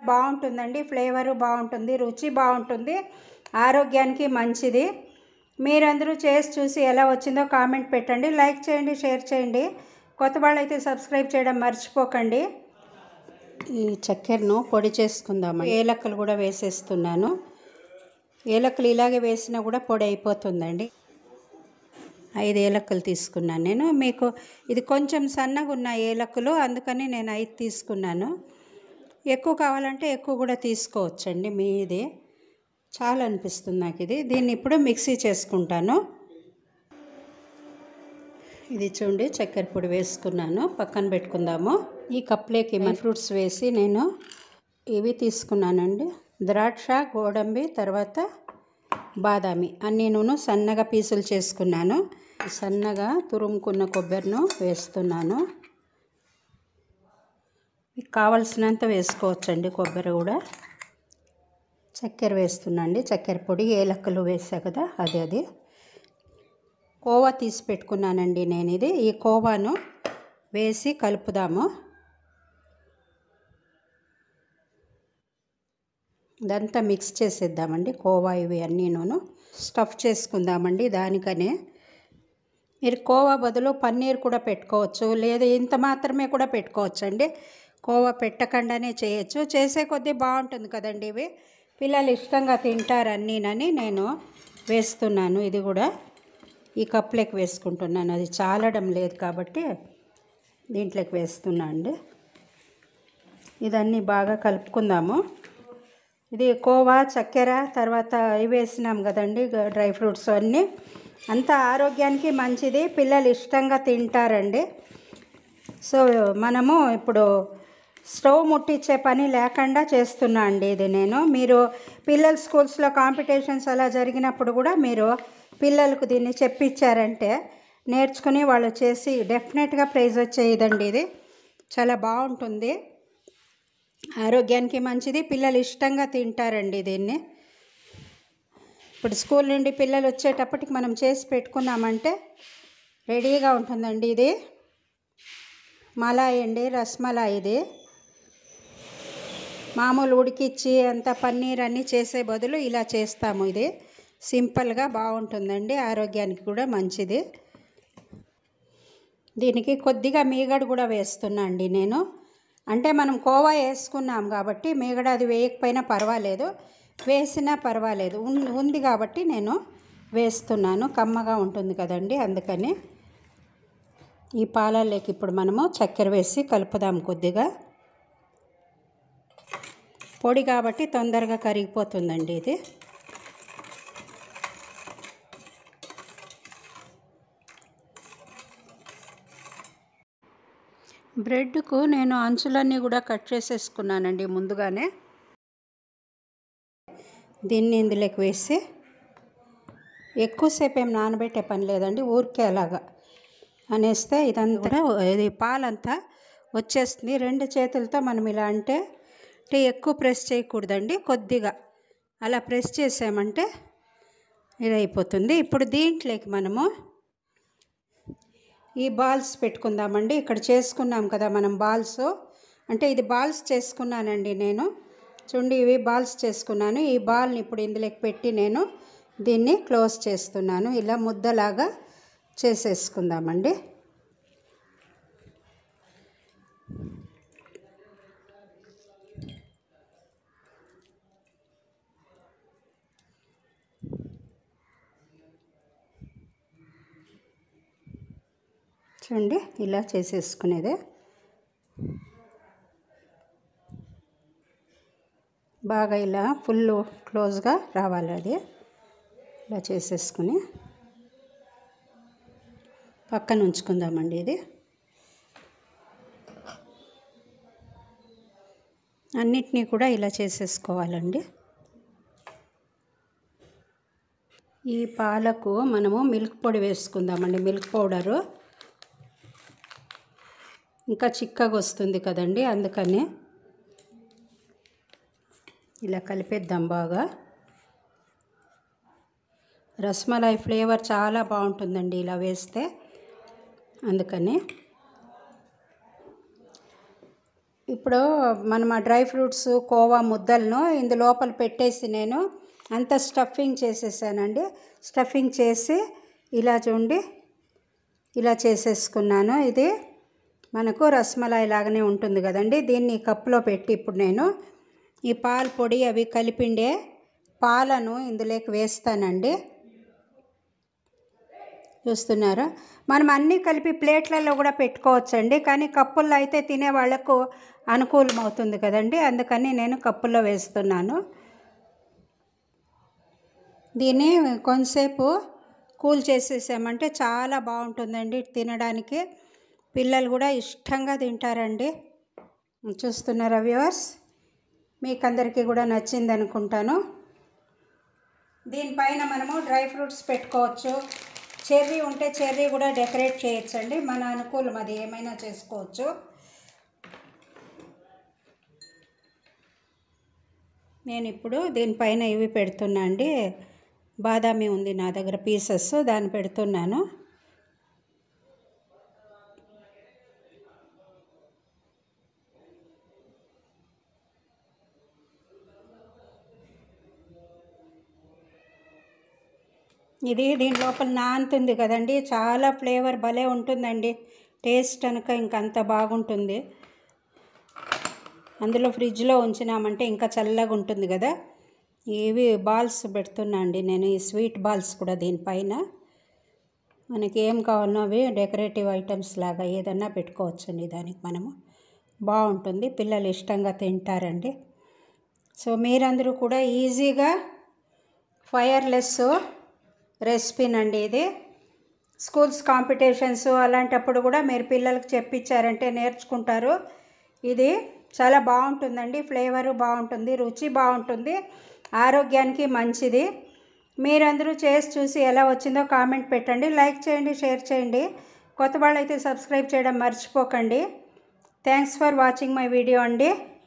బాగుంటుందండి ఫ్లేవరు బాగుంటుంది రుచి బాగుంటుంది ఆరోగ్యానికి మంచిది మీరందరూ చేసి చూసి ఎలా వచ్చిందో కామెంట్ పెట్టండి లైక్ చేయండి షేర్ చేయండి కొత్త వాళ్ళు అయితే సబ్స్క్రైబ్ చేయడం మర్చిపోకండి ఈ చక్కెరను పొడి చేసుకుందాం ఏలక్కలు కూడా వేసేస్తున్నాను ఏలక్కలు ఇలాగే వేసినా కూడా పొడి అయిపోతుందండి ఐదు ఏలక్కలు తీసుకున్నాను నేను మీకు ఇది కొంచెం సన్నగా ఉన్న ఏలక్కలు అందుకని నేను ఐదు తీసుకున్నాను ఎక్కువ కావాలంటే ఎక్కువ కూడా తీసుకోవచ్చండి మీది చాలా అనిపిస్తుంది నాకు ఇది దీన్ని ఇప్పుడు మిక్సీ చేసుకుంటాను ఇది చూడండి చక్కెర పొడి వేసుకున్నాను పక్కన పెట్టుకుందాము ఈ కప్లేకి మన ఫ్రూట్స్ వేసి నేను ఇవి తీసుకున్నానండి ద్రాక్ష గోడంబి తర్వాత బాదామి అన్నీ నేను సన్నగా పీసులు చేసుకున్నాను సన్నగా తురుముకున్న కొబ్బరిను వేస్తున్నాను మీకు కావలసినంత వేసుకోవచ్చండి కొబ్బరి కూడా చక్కెర వేస్తున్నాండి చక్కెర పొడి ఏలక్కలు వేసా కదా అది అది కోవా తీసి పెట్టుకున్నానండి నేను ఇది ఈ కోవాను వేసి కలుపుదాము ఇదంతా మిక్స్ చేసేద్దామండి కోవా ఇవి అన్నీను స్టఫ్ చేసుకుందామండి దానికనే మీరు కోవా బదులు పన్నీర్ కూడా పెట్టుకోవచ్చు లేదా ఇంత మాత్రమే కూడా పెట్టుకోవచ్చు అండి కోవా పెట్టకుండానే చేయొచ్చు చేసే కొద్దీ బాగుంటుంది కదండి ఇవి పిల్లలు ఇష్టంగా తింటారు అన్నీనని నేను వేస్తున్నాను ఇది కూడా ఈ కప్లోకి వేసుకుంటున్నాను అది చాలడం లేదు కాబట్టి దీంట్లోకి వేస్తున్నా అండి ఇదన్నీ బాగా కలుపుకుందాము ఇది కోవా చక్కెర తర్వాత ఇవి వేసినాం కదండి గ- డ్రై ఫ్రూట్స్ అన్నీ అంత ఆరోగ్యానికి మంచిది పిల్లలు ఇష్టంగా తింటారండి సో మనము ఇప్పుడు స్టవ్ ముట్టించే పని లేకుండా చేస్తున్నా అండి ఇది నేను మీరు పిల్లల స్కూల్స్లో కాంపిటీషన్స్ అలా జరిగినప్పుడు కూడా మీరు పిల్లలకు దీన్ని చెప్పించారంటే నేర్చుకుని వాళ్ళు చేసి డెఫినెట్గా ప్రైజ్ వచ్చేదండి ఇది చాలా బాగుంటుంది ఆరోగ్యానికి మంచిది పిల్లలు ఇష్టంగా తింటారండి దీన్ని ఇప్పుడు స్కూల్ నుండి పిల్లలు వచ్చేటప్పటికి మనం చేసి పెట్టుకున్నామంటే రెడీగా ఉంటుందండి ఇది మలాయ్ అండి రస్మలాయ్ ఇది మామూలు ఉడికిచ్చి అంత పన్నీర్ అన్నీ చేసే బదులు ఇలా చేస్తాము ఇది సింపుల్గా బాగుంటుందండి ఆరోగ్యానికి కూడా మంచిది దీనికి కొద్దిగా మీగడ కూడా వేస్తున్నా అండి నేను అంటే మనం కోవా వేసుకున్నాం కాబట్టి మీగడ అది వేయకపోయినా పర్వాలేదు వేసినా పర్వాలేదు ఉన్- ఉంది కాబట్టి నేను వేస్తున్నాను కమ్మగా ఉంటుంది కదండి అందుకని ఈ పాలల్లోకి ఇప్పుడు మనము చక్కెర వేసి కలుపుదాం కొద్దిగా పొడి కాబట్టి తొందరగా కరిగిపోతుందండి ఇది బ్రెడ్కు నేను అంచులన్నీ కూడా కట్ చేసేసుకున్నానండి ముందుగానే దీన్ని ఇందులోకి వేసి ఎక్కువసేపు ఏం నానబెట్టే పని లేదండి ఊరికే అలాగా అనేస్తే ఇదంతా కూడా ఇది పాలంతా వచ్చేస్తుంది రెండు చేతులతో మనం ఇలా అంటే అంటే ఎక్కువ ప్రెస్ చేయకూడదండి కొద్దిగా అలా ప్రెస్ చేసామంటే ఇది అయిపోతుంది ఇప్పుడు దీంట్లోకి మనము ఈ బాల్స్ పెట్టుకుందామండి ఇక్కడ చేసుకున్నాం కదా మనం బాల్స్ అంటే ఇది బాల్స్ చేసుకున్నానండి నేను చూడండి ఇవి బాల్స్ చేసుకున్నాను ఈ బాల్ని ఇప్పుడు ఇందులోకి పెట్టి నేను దీన్ని క్లోజ్ చేస్తున్నాను ఇలా ముద్దలాగా చేసేసుకుందామండి చూడండి ఇలా చేసేసుకునేదే బాగా ఇలా ఫుల్ క్లోజ్గా రావాలి అది ఇలా చేసేసుకుని పక్కన ఉంచుకుందామండి ఇది అన్నిటినీ కూడా ఇలా చేసేసుకోవాలండి ఈ పాలకు మనము మిల్క్ పొడి వేసుకుందామండి మిల్క్ పౌడరు ఇంకా చిక్కగా వస్తుంది కదండి అందుకని ఇలా కలిపేద్దాం బాగా రస్మలాయ్ ఫ్లేవర్ చాలా బాగుంటుందండి ఇలా వేస్తే అందుకని ఇప్పుడు మనం ఆ డ్రై ఫ్రూట్స్ కోవా ముద్దలను ఇందు లోపల పెట్టేసి నేను అంత స్టఫింగ్ చేసేసానండి స్టఫింగ్ చేసి ఇలా చూడండి ఇలా చేసేసుకున్నాను ఇది మనకు రసమలాయి లాగానే ఉంటుంది కదండి దీన్ని ఈ కప్పులో పెట్టి ఇప్పుడు నేను ఈ పాల పొడి అవి కలిపిండే పాలను ఇందులోకి వేస్తానండి చూస్తున్నారా మనం అన్నీ కలిపి ప్లేట్లలో కూడా పెట్టుకోవచ్చండి కానీ కప్పుల్లో అయితే తినే వాళ్ళకు అనుకూలం అవుతుంది కదండి అందుకని నేను కప్పుల్లో వేస్తున్నాను దీన్ని కొంతసేపు కూల్ చేసేసామంటే చాలా బాగుంటుందండి తినడానికి పిల్లలు కూడా ఇష్టంగా తింటారండి చూస్తున్నారా వ్యూవర్స్ మీకు అందరికీ కూడా నచ్చింది అనుకుంటాను దీనిపైన మనము డ్రై ఫ్రూట్స్ పెట్టుకోవచ్చు చెర్రీ ఉంటే చెర్రీ కూడా డెకరేట్ చేయొచ్చండి మన అనుకూలం అది ఏమైనా చేసుకోవచ్చు నేను ఇప్పుడు దీనిపైన ఇవి పెడుతున్నా అండి బాదామి ఉంది నా దగ్గర పీసెస్ దాన్ని పెడుతున్నాను ఇది దీని లోపల నానుతుంది కదండి చాలా ఫ్లేవర్ భలే ఉంటుందండి టేస్ట్ కనుక ఇంకంత బాగుంటుంది అందులో ఫ్రిడ్జ్లో ఉంచినామంటే ఇంకా చల్లగా ఉంటుంది కదా ఇవి బాల్స్ పెడుతున్నా అండి నేను ఈ స్వీట్ బాల్స్ కూడా దీనిపైన మనకి ఏం కావాలనో అవి డెకరేటివ్ ఐటమ్స్ లాగా ఏదన్నా పెట్టుకోవచ్చండి దానికి మనము బాగుంటుంది పిల్లలు ఇష్టంగా తింటారండి సో మీరందరూ కూడా ఈజీగా ఫైర్లెస్ రెసిపీనండి ఇది స్కూల్స్ కాంపిటీషన్స్ అలాంటప్పుడు కూడా మీరు పిల్లలకు చెప్పించారంటే నేర్చుకుంటారు ఇది చాలా బాగుంటుందండి ఫ్లేవరు బాగుంటుంది రుచి బాగుంటుంది ఆరోగ్యానికి మంచిది మీరందరూ చేసి చూసి ఎలా వచ్చిందో కామెంట్ పెట్టండి లైక్ చేయండి షేర్ చేయండి కొత్త వాళ్ళైతే సబ్స్క్రైబ్ చేయడం మర్చిపోకండి thanks for watching my video అండి